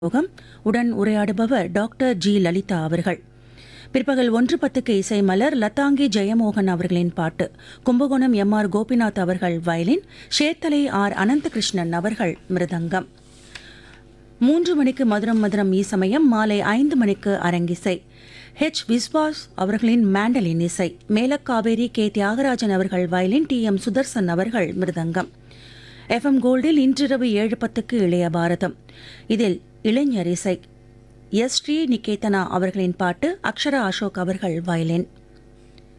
யோகம் உடன் உரையாடுபவர் டாக்டர் ஜி லலிதா அவர்கள் பிற்பகல் ஒன்று பத்துக்கு இசை மலர் லதாங்கி ஜெயமோகன் அவர்களின் பாட்டு கும்பகோணம் எம் ஆர் கோபிநாத் அவர்கள் வயலின் ஷேத்தலை ஆர் அனந்தகிருஷ்ணன் அவர்கள் மிருதங்கம் மூன்று மணிக்கு மதுரம் மதுரம் ஈசமயம் மாலை ஐந்து மணிக்கு அரங்கிசை ஹெச் விஸ்வாஸ் அவர்களின் மேண்டலின் இசை மேலக்காவேரி கே தியாகராஜன் அவர்கள் வயலின் டி எம் சுதர்சன் அவர்கள் மிருதங்கம் எஃப்எம் கோல்டில் இன்றிரவு ஏழு பத்துக்கு இளைய பாரதம் இதில் இளைஞர் இசை எஸ் ஸ்ரீ நிகேதனா அவர்களின் பாட்டு அக்ஷரா அசோக் அவர்கள் வயலின்